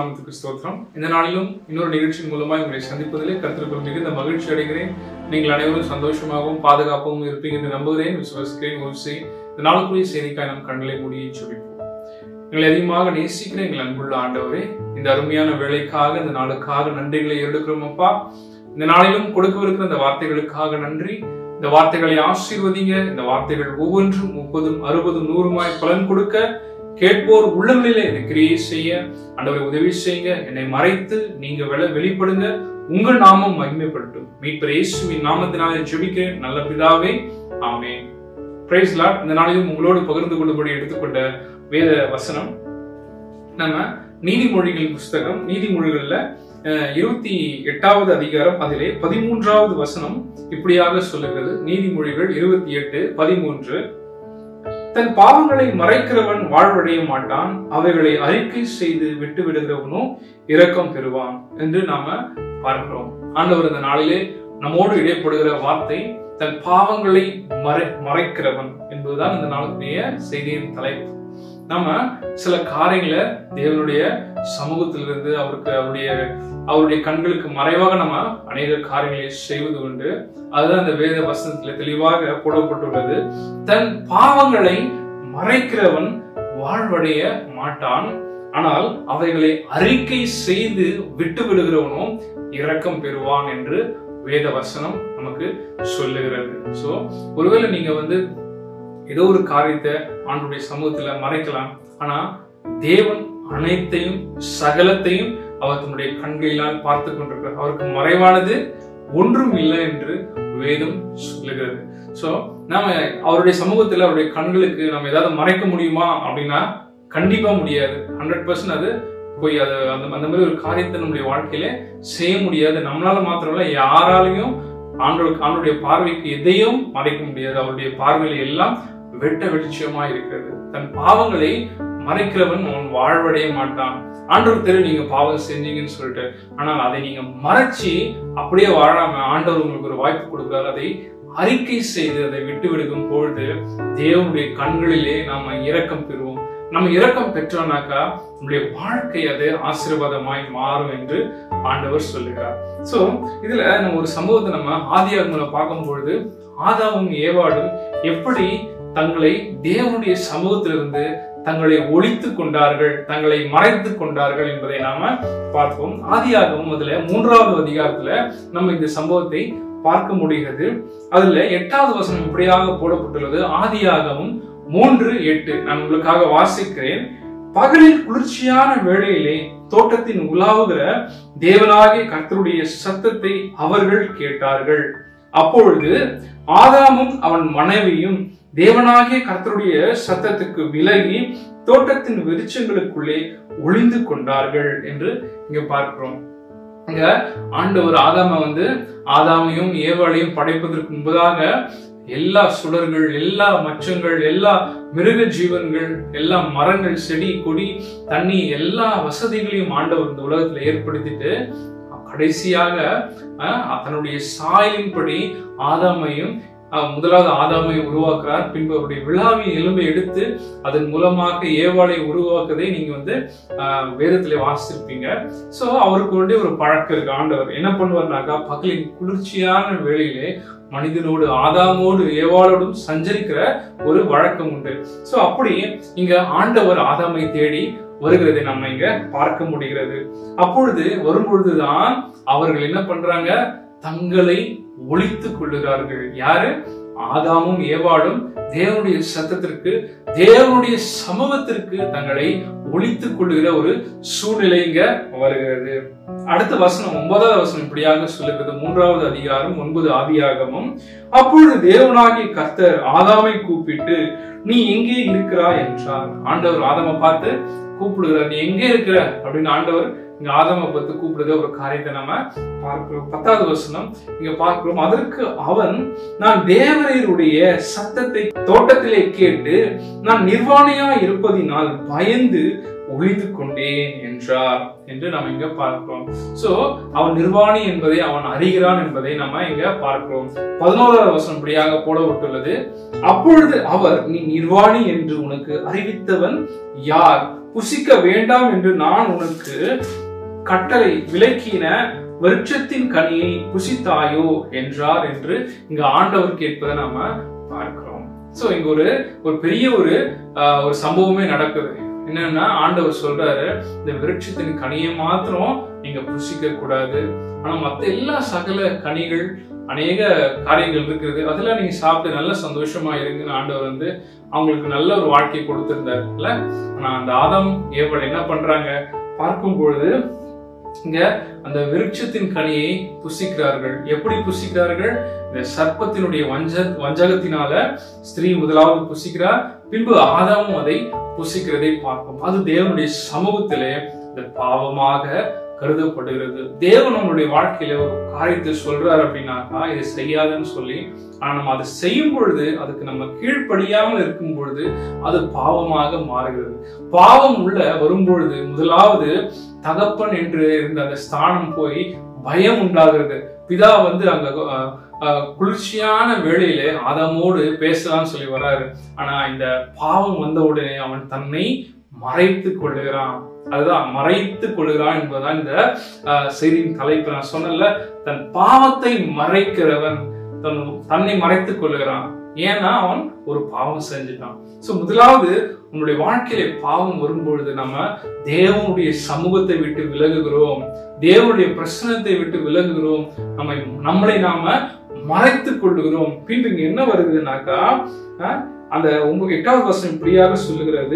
நாமத்துக்கு ஸ்தோத்திரம் இந்த நாளிலும் இன்னொரு நிகழ்ச்சியின் மூலமாக உங்களை சந்திப்பதிலே கருத்திற்குள் மிகுந்த மகிழ்ச்சி அடைகிறேன் நீங்கள் அனைவரும் சந்தோஷமாகவும் பாதுகாப்பாகவும் இருப்பீங்க என்று நம்புகிறேன் விசுவாசிக்கிறேன் ஒரு செய் இந்த நாளுக்குரிய செய்திக்காய் நம் கண்களை மூடி ஜெபிப்போம் எங்களை அதிகமாக நேசிக்கிற எங்கள் அன்புள்ள ஆண்டவரே இந்த அருமையான வேலைக்காக இந்த நாளுக்காக நன்றிகளை எடுக்கிறோம் அப்பா இந்த நாளிலும் கொடுக்கவிருக்கிற இந்த வார்த்தைகளுக்காக நன்றி இந்த வார்த்தைகளை ஆசீர்வதிங்க இந்த வார்த்தைகள் ஒவ்வொன்றும் முப்பதும் அறுபதும் நூறுமாய் பலன் கொடுக்க கேட்போர் உள்ளங்களிலே இதை கிரியை செய்ய ஆண்டவரை உதவி செய்யுங்க என்னை மறைத்து நீங்க வெளி வெளிப்படுங்க உங்கள் நாமம் மகிமைப்படட்டும் மீட்பர் இயேசுவின் நாமத்தினாலே ஜெபிக்கிறேன் நல்ல பிதாவே ஆமென் பிரைஸ் லார்ட் இந்த நாளிலும் உங்களோடு பகிர்ந்து கொள்ளும்படி எடுத்துக்கொண்ட வேத வசனம் நம்ம நீதிமொழிகள் புஸ்தகம் நீதிமொழிகள்ல அஹ், இருபத்தி எட்டாவது அதிகாரம் அதிலே பதிமூன்றாவது வசனம் இப்படியாக சொல்லுகிறது நீதிமொழிகள் இருபத்தி எட்டு பதிமூன்று தன் பாவங்களை மறைக்கிறவன் வாழ்வடைய மாட்டான் அவைகளை அறிக்கை செய்து விட்டு விடுகிறவனோ இரக்கம் பெறுவான் என்று நாம பார்க்கிறோம் ஆண்டவர் இந்த நாளிலே நம்மோடு இடைப்படுகிற வார்த்தை தன் பாவங்களை மறை மறைக்கிறவன் என்பதுதான் இந்த நாளுடைய செய்தியின் தலைப்பு நாம சில காரியங்களை தேவனுடைய சமூகத்திலிருந்து அவருக்கு அவருடைய அவருடைய கண்களுக்கு மறைவாக நம்ம அநேக காரியங்களை செய்வது உண்டு அதுதான் இந்த வேத வசனத்துல தெளிவாக போடப்பட்டுள்ளது தன் பாவங்களை மறைக்கிறவன் வாழ்வடைய மாட்டான் ஆனால் அவைகளை அறிக்கை செய்து விட்டு விடுகிறவனோ இரக்கம் பெறுவான் என்று வேத வசனம் நமக்கு சொல்லுகிறது சோ ஒருவேளை நீங்க வந்து ஏதோ ஒரு காரியத்தை ஆண்டுடைய சமூகத்துல மறைக்கலாம் ஆனா தேவன் அனைத்தையும் சகலத்தையும் அவர் தன்னுடைய கண்களினால் பார்த்து கொண்டிருக்கிறார் அவருக்கு மறைவானது ஒன்றும் இல்லை என்று வேதம் சொல்லுகிறது சோ நாம அவருடைய சமூகத்துல அவருடைய கண்களுக்கு நம்ம ஏதாவது மறைக்க முடியுமா அப்படின்னா கண்டிப்பா முடியாது ஹண்ட்ரட் பர்சன்ட் அது போய் அது அந்த அந்த மாதிரி ஒரு காரியத்தை நம்முடைய வாழ்க்கையில செய்ய முடியாது நம்மளால மாத்திரம் இல்ல யாராலையும் ஆண்டோட ஆண்டுடைய பார்வைக்கு எதையும் மறைக்க முடியாது அவருடைய பார்வையில எல்லாம் வெட்ட வெளிச்சமா இருக்கிறது தன் பாவங்களை மறைக்கிறவன் அவன் வாழ்வடைய மாட்டான் ஆண்டவர் தெரியும் நீங்க பாவம் செஞ்சீங்கன்னு சொல்லிட்டு ஆனால் அதை நீங்க மறைச்சு அப்படியே வாழாம ஆண்டவர் உங்களுக்கு ஒரு வாய்ப்பு கொடுக்கிறார் அதை அறிக்கை செய்து அதை விட்டு விடுக்கும் பொழுது தேவனுடைய கண்களிலே நாம இரக்கம் பெறுவோம் நம்ம இரக்கம் பெற்றோம்னாக்கா நம்முடைய வாழ்க்கை அது ஆசீர்வாதமாய் மாறும் என்று ஆண்டவர் சொல்லுகிறார் சோ இதுல நம்ம ஒரு சம்பவத்தை நம்ம ஆதியாகங்களை பார்க்கும் பொழுது ஆதாவும் ஏவாடும் எப்படி தங்களை தேவனுடைய சமூகத்திலிருந்து தங்களை ஒழித்து கொண்டார்கள் தங்களை மறைத்து கொண்டார்கள் என்பதை நாம பார்ப்போம் ஆதியாகவும் அதுல மூன்றாவது அதிகாரத்துல நம்ம இந்த சம்பவத்தை பார்க்க முடிகிறது அதுல எட்டாவது வசனம் இப்படியாக போடப்பட்டுள்ளது ஆதியாகவும் மூன்று எட்டு நான் உங்களுக்காக வாசிக்கிறேன் பகலில் குளிர்ச்சியான வேளையிலே தோட்டத்தின் உலாவுகிற தேவனாகிய கர்த்தருடைய சத்தத்தை அவர்கள் கேட்டார்கள் அப்பொழுது ஆதாமும் அவன் மனைவியும் தேவனாகிய கர்த்தருடைய சத்தத்துக்கு விலகி தோட்டத்தின் வெளிச்சங்களுக்குள்ளே ஒளிந்து கொண்டார்கள் என்று இங்க பார்க்கிறோம் இங்க ஆண்டவர் ஆதாம வந்து ஆதாமையும் ஏவாளையும் படைப்பதற்கு முன்பதாக எல்லா சுடர்கள் எல்லா மச்சங்கள் எல்லா மிருக ஜீவன்கள் எல்லா மரங்கள் செடி கொடி தண்ணி எல்லா வசதிகளையும் ஆண்டவர் இந்த உலகத்துல ஏற்படுத்திட்டு கடைசியாக அஹ், தன்னுடைய சாயலின்படி ஆதாமையும் அஹ், முதலாவது ஆதாமை உருவாக்குறார் பின்பு அவருடைய விழாவின் எலும்பை எடுத்து அதன் மூலமாக ஏவாளை உருவாக்குவதை நீங்க வந்து அஹ், வேதத்திலே வாசிச்சிருப்பீங்க சோ அவருக்கு வேண்டிய ஒரு பழக்கம் இருக்கு ஆண்டவர் என்ன பண்ணுவார்னாக்கா பகலின் குளிர்ச்சியான வேளையிலே மனிதனோடு ஆதாமோடு ஏவாளோடும் சஞ்சரிக்கிற ஒரு வழக்கம் உண்டு சோ அப்படி இங்க ஆண்டவர் ஆதாமை தேடி வருகிறதை நம்ம இங்க பார்க்க முடிகிறது அப்பொழுது வரும்பொழுதுதான் அவர்கள் என்ன பண்றாங்க தங்களை ஒழித்துக் கொள்ளுகிறார்கள் யாரு ஆதாமும் ஏவாளும் தேவனுடைய சத்தத்திற்கு தேவனுடைய சமூகத்திற்கு தங்களை ஒழித்துக் கொள்ளுகிற ஒரு சூழ்நிலை இங்க வருகிறது அடுத்த வசனம் ஒன்பதாவது வசனம் இப்படியாக சொல்லுகிறது மூன்றாவது அதிகாரம் ஒன்பது ஆதியாகமும் அப்பொழுது தேவனாகிய கர்த்தர் ஆதாமை கூப்பிட்டு நீ எங்கே இருக்கிறாய் என்றார் ஆண்டவர் ஆதாமை பார்த்து கூப்பிடுகிறார் நீ எங்கே இருக்கிற அப்படின்னு ஆண்டவர் இங்க ஆதாமை பார்த்து கூப்பிடுற ஒரு காரியத்தை நம்ம பார்க்கிறோம் பத்தாவது வசனம் இங்க பார்க்கிறோம் அதற்கு அவன் நான் தேவரையருடைய சத்தத்தை தோட்டத்திலே கேட்டு நான் நிர்வாணியா இருப்பதினால் பயந்து ஒளிந்து கொண்டேன் என்றார் என்று நம்ம இங்க பார்க்கிறோம் சோ அவன் நிர்வாணி என்பதை அவன் அறிகிறான் என்பதை நம்ம இங்க பார்க்கிறோம் பதினோராவது வசனம் இப்படியாக போடப்பட்டுள்ளது அப்பொழுது அவர் நீ நிர்வாணி என்று உனக்கு அறிவித்தவன் யார் புசிக்க வேண்டாம் என்று நான் உனக்கு கட்டளை விலக்கின விருட்சத்தின் கனியை புசித்தாயோ என்றார் என்று இங்க ஆண்டவர் கேட்பதை நாம பார்க்கிறோம் சோ இங்க ஒரு ஒரு பெரிய ஒரு ஆஹ், ஒரு சம்பவமே நடக்குது என்னன்னா ஆண்டவர் சொல்றாரு இந்த விருட்சத்தின் கனியை மாத்திரம் நீங்க புசிக்க கூடாது ஆனா மத்த எல்லா சகல கனிகள் அநேக காரியங்கள் இருக்கிறது அதெல்லாம் நீங்க சாப்பிட்டு நல்ல சந்தோஷமா இருங்கன்னு ஆண்டவர் வந்து அவங்களுக்கு நல்ல ஒரு வாழ்க்கை கொடுத்திருந்தாரு இல்ல ஆனா அந்த ஆதாம் ஏவல் என்ன பண்றாங்க பார்க்கும் பொழுது இங்க அந்த விருட்சத்தின் கனியை புசிக்கிறார்கள் எப்படி புசிக்கிறார்கள் இந்த சர்ப்பத்தினுடைய வஞ்ச வஞ்சகத்தினால ஸ்திரீ முதலாவது புசிக்கிறார் பின்பு ஆதாமும் அதை புசிக்கிறதை பார்ப்போம் அது தேவனுடைய சமூகத்திலே இந்த பாவமாக கருதப்படுகிறது தேவன் நம்மளுடைய வாழ்க்கையில ஒரு காரியத்தை சொல்றாரு அப்படின்னாக்கா இதை செய்யாதுன்னு சொல்லி ஆனா நம்ம அதை செய்யும் பொழுது அதுக்கு நம்ம கீழ்ப்படியாமல் இருக்கும் பொழுது அது பாவமாக மாறுகிறது பாவம் உள்ள வரும்பொழுது முதலாவது தகப்பன் என்று இருந்த அந்த ஸ்தானம் போய் பயம் உண்டாகிறது பிதா வந்து அங்க அஹ், அஹ், குளிர்ச்சியான வேளையிலே ஆதாமோடு பேசலாம்னு சொல்லி வராரு ஆனா இந்த பாவம் வந்த உடனே அவன் தன்னை மறைத்து கொள்ளுகிறான் அதுதான் மறைத்து கொள்ளுகிறான் என்பதுதான் இந்த அஹ், செய்தியின் தலைப்பு நான் சொன்னல தன் பாவத்தை மறைக்கிறவன் தன் தன்னை மறைத்துக் கொள்ளுகிறான் ஏன்னா அவன் ஒரு பாவம் செஞ்சுட்டான் சோ முதலாவது உன்னுடைய வாழ்க்கையில பாவம் வரும்பொழுது நம்ம தேவனுடைய சமூகத்தை விட்டு விலகுகிறோம் தேவனுடைய பிரசனத்தை விட்டு விலகுகிறோம் நம்மை நம்மளை நாம மறைத்துக் கொள்ளுகிறோம் பின்பு இங்க என்ன வருதுனாக்கா அஹ், அந்த உங்க எட்டாவது வசனம் இப்படியாக சொல்லுகிறது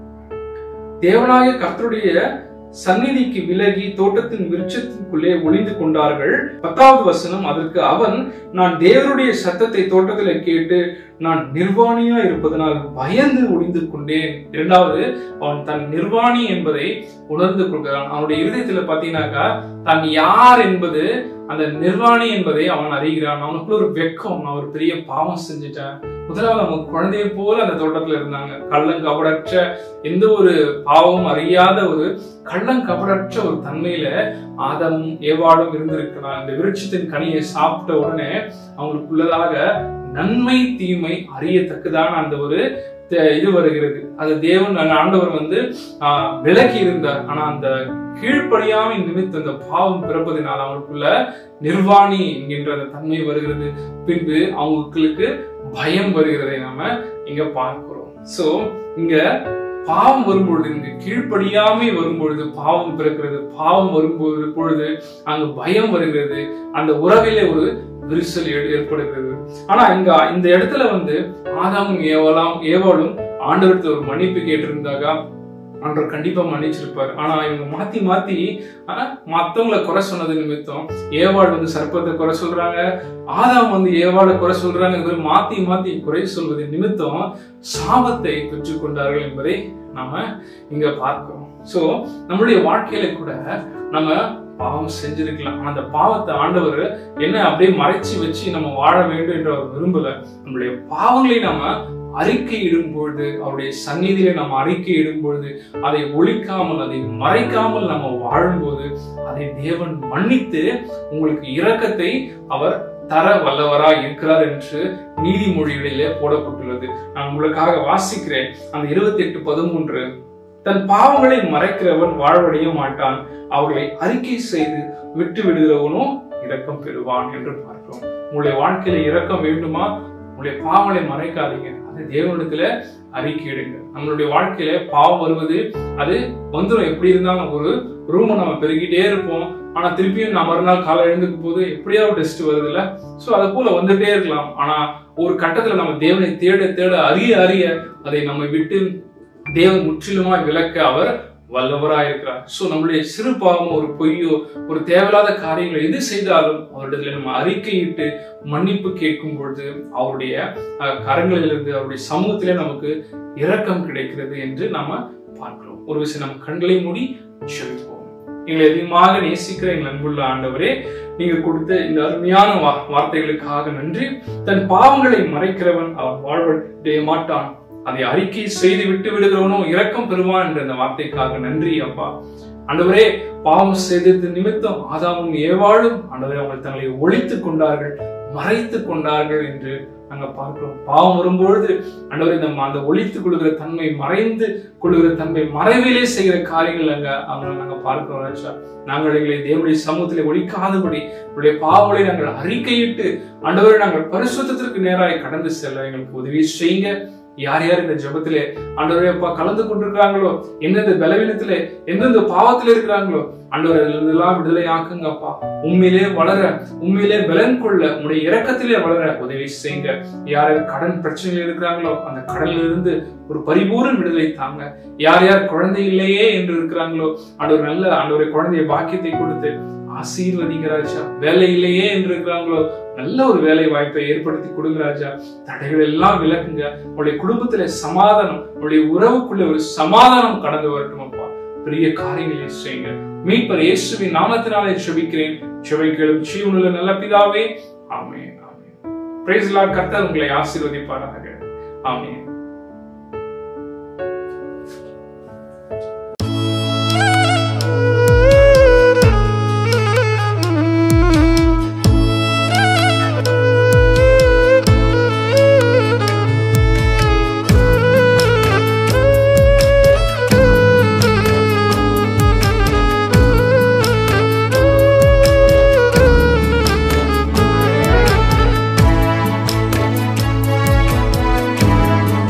தேவனாய கர்த்தருடைய சந்நிதிக்கு விலகி தோட்டத்தின் விருட்சத்திற்குள்ளே ஒளிந்து கொண்டார்கள் பத்தாவது வசனம் அதற்கு அவன் நான் தேவனுடைய சத்தத்தை தோட்டத்திலே கேட்டு நான் நிர்வாணியா இருப்பதனால் பயந்து ஒளிந்து கொண்டேன் இரண்டாவது அவன் தன் நிர்வாணி என்பதை உணர்ந்து கொள்கிறான் அவனுடைய இருதயத்துல பாத்தீங்கன்னாக்கா தான் யார் என்பது அந்த நிர்வாணி என்பதை அவன் அறிகிறான் அவனுக்குள்ள ஒரு வெக்கம் நான் ஒரு பெரிய பாவம் செஞ்சுட்டேன் முதலாவது அவங்க குழந்தையை போல அந்த தோட்டத்துல இருந்தாங்க கள்ளங்கபடற்ற எந்த ஒரு பாவமும் அறியாத ஒரு கள்ளங்கபடற்ற ஒரு தன்மையில ஆதமும் ஏவாளும் இருந்திருக்கிறான் இந்த விருட்சத்தின் கனியை சாப்பிட்ட உடனே அவங்களுக்குள்ளதாக நன்மை தீமை அறியத்தக்கதான அந்த ஒரு த- இது வருகிறது அது தேவன் அந்த ஆண்டவர் வந்து ஆஹ், விலகி இருந்தார் ஆனா அந்த கீழ்ப்படியாமை நிமித்த அந்த பாவம் பிறப்பதினால் அவங்களுக்குள்ள நிர்வாணி என்கின்ற அந்த தன்மை வருகிறது பின்பு அவங்களுக்கு பயம் வருகிறதை நாம இங்க பார்க்கிறோம் சோ இங்க பாவம் வரும்பொழுது இங்கு கீழ்ப்படியாமை வரும்பொழுது பாவம் பிறக்கிறது பாவம் வரும்பொழுது பொழுது அங்கு பயம் வருகிறது அந்த உறவிலே ஒரு விரிசல் ஏ- ஏற்படுகிறது ஆனா இங்க இந்த இடத்துல வந்து ஆதாமும் ஏவலாம் ஏவாளும் ஆண்டவரத்துல ஒரு மன்னிப்பு கேட்டிருந்தாக்கா ஆண்டவர் கண்டிப்பா மன்னிச்சிருப்பாரு ஆனா இவங்க மாத்தி மாத்தி ஆஹ், மத்தவங்களை குறை சொன்னது நிமித்தம் ஏவாள் வந்து சர்ப்பத்தை குறை சொல்றாங்க ஆதாம் வந்து ஏவாளை குறை சொல்றாங்க இது மாதிரி மாத்தி மாத்தி குறை சொல்வது நிமித்தம் சாபத்தை பெற்றுக்கொண்டார்கள் என்பதை நாம இங்க பார்க்கிறோம் சோ நம்மளுடைய வாழ்க்கையில கூட நம்ம பாவம் செஞ்சிருக்கலாம் ஆனா அந்த பாவத்தை ஆண்டவர் என்ன அப்படியே மறைச்சு வச்சு நம்ம வாழ வேண்டும் என்று அவர் விரும்பல நம்மளுடைய பாவங்களை நாம அறிக்கை இடும் பொழுது அவருடைய சந்நிதியில நம்ம அறிக்கை இடும் பொழுது அதை ஒழிக்காமல் அதை மறைக்காமல் நம்ம வாழும்போது அதை தேவன் மன்னித்து உங்களுக்கு இரக்கத்தை அவர் தர வல்லவராய் இருக்கிறார் என்று நீதிமொழிகளிலே போடப்பட்டுள்ளது நான் உங்களுக்காக வாசிக்கிறேன் அந்த இருபத்தி எட்டு பதிமூன்று தன் பாவங்களை மறைக்கிறவன் வாழ்வடைய மாட்டான் அவர்களை அறிக்கை செய்து விட்டு விடுகிறவனோ இரக்கம் பெறுவான் என்று பார்க்கிறோம் உங்களுடைய வாழ்க்கையில இரக்கம் வேண்டுமா உங்களுடைய பாவங்களை மறைக்காதீங்க அது தேவனிடத்துல அறிக்கையிடுங்க நம்மளுடைய வாழ்க்கையில பாவம் வருவது அது வந்துடும் எப்படி இருந்தாலும் ஒரு ரூமை நம்ம பெருகிட்டே இருப்போம் ஆனா திருப்பியும் நான் மறுநாள் காலை எழுந்துக்கும் போது எப்படியாவது டெஸ்ட் வருது இல்ல சோ அதை போல வந்துட்டே இருக்கலாம் ஆனா ஒரு கட்டத்துல நம்ம தேவனை தேட தேட அறிய அறிய அதை நம்மை விட்டு தேவன் முற்றிலுமாய் விளக்க அவர் வல்லவராய் இருக்கிறார் சோ நம்மளுடைய சிறு பாவமோ ஒரு பொய்யோ ஒரு தேவையில்லாத காரியங்களை எது செய்தாலும் அவரிடத்துல நம்ம அறிக்கையிட்டு மன்னிப்பு கேட்கும் பொழுது அவருடைய அஹ், கரங்களிலிருந்து அவருடைய சமூகத்திலே நமக்கு இரக்கம் கிடைக்கிறது என்று நாம பார்க்கிறோம் ஒரு விஷயம் நம்ம கண்களை மூடி செலுத்துவோம் எங்களை அதிகமாக நேசிக்கிற எங்கள் அன்புள்ள ஆண்டவரே நீங்க கொடுத்த இந்த அருமையான வா- வார்த்தைகளுக்காக நன்றி தன் பாவங்களை மறைக்கிறவன் அவன் வாழ்வடைய மாட்டான் அதை அறிக்கை செய்து விட்டு விடுகிறவனோ இரக்கம் பெறுவான் என்ற அந்த வார்த்தைக்காக நன்றி அப்பா ஆண்டவரே பாவம் செய்தது நிமித்தம் ஆதாமும் ஏவாளும் ஆண்டவரே அவங்கள் தங்களை ஒழித்துக் கொண்டார்கள் மறைத்துக் கொண்டார்கள் என்று நாங்க பார்க்கிறோம் பாவம் வரும்பொழுது ஆண்டவரே நம்ம அந்த ஒழித்துக் கொள்கிற தன்மை மறைந்து கொள்கிற தன்மை மறைவிலே செய்கிற காரியங்கள் அங்க அவங்களை நாங்க பார்க்கிறோம் ராஜா நாங்கள் எங்களை தேவனுடைய சமூகத்திலே ஒழிக்காதபடி உடைய பாவங்களை நாங்கள் அறிக்கையிட்டு ஆண்டவரை நாங்கள் பரிசுத்தத்திற்கு நேராக கடந்து செல்ல எங்களுக்கு உதவி செய்யுங்க யார் யார் இந்த ஜெபத்திலே ஆண்டவரே அப்பா கலந்து கொண்டிருக்கிறாங்களோ எந்தெந்த பலவீனத்திலே எந்தெந்த பாவத்திலே இருக்கிறாங்களோ ஆண்டவரை எல்லாம் விடுதலை ஆக்குங்கப்பா உண்மையிலே வளர உண்மையிலே பலன் கொள்ள உங்களுடைய இரக்கத்திலே வளர உதவி செய்யுங்க யார் யார் கடன் பிரச்சனையில் இருக்கிறாங்களோ அந்த கடலில் இருந்து ஒரு பரிபூர்ண விடுதலை தாங்க யார் யார் குழந்தை இல்லையே என்று இருக்கிறாங்களோ ஆண்டவர் நல்ல ஆண்டவரை குழந்தைய பாக்கியத்தை கொடுத்து ஆசீர்வதிங்க ராஜா வேலை இல்லையே என்று இருக்கிறாங்களோ நல்ல ஒரு வேலை வாய்ப்பை ஏற்படுத்தி கொடுங்க ராஜா தடைகள் எல்லாம் விலக்குங்க உங்களுடைய குடும்பத்துல சமாதானம் உங்களுடைய உறவுக்குள்ள ஒரு சமாதானம் கடந்து வரட்டும் அப்பா பெரிய காரியங்களை செய்யுங்க மீட்பர் இயேசுவின் நாமத்தினாலே செபிக்கிறேன் செபிக்கிறோம் ஜீவனுள்ள நல்ல பிதாவே ஆமென் ஆமென் பிரைஸ் லார்ட் கர்த்தர் உங்களை ஆசீர்வதிப்பாராக ஆமென் Thank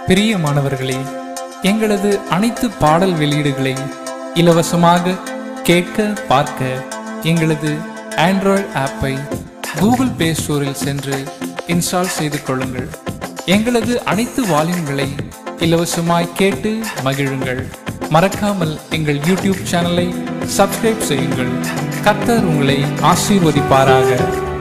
பிரியமானவர்களே எங்களது அனைத்து பாடல் வெளியீடுகளை இலவசமாக கேட்க பார்க்க எங்களது ஆண்ட்ராய்டு ஆப்பை கூகுள் பிளே ஸ்டோரில் சென்று இன்ஸ்டால் செய்து கொள்ளுங்கள் எங்களது அனைத்து வால்யூம்களை இலவசமாய் கேட்டு மகிழுங்கள் மறக்காமல் எங்கள் யூடியூப் சேனலை சப்ஸ்கிரைப் செய்யுங்கள் கர்த்தர் உங்களை ஆசீர்வதிப்பாராக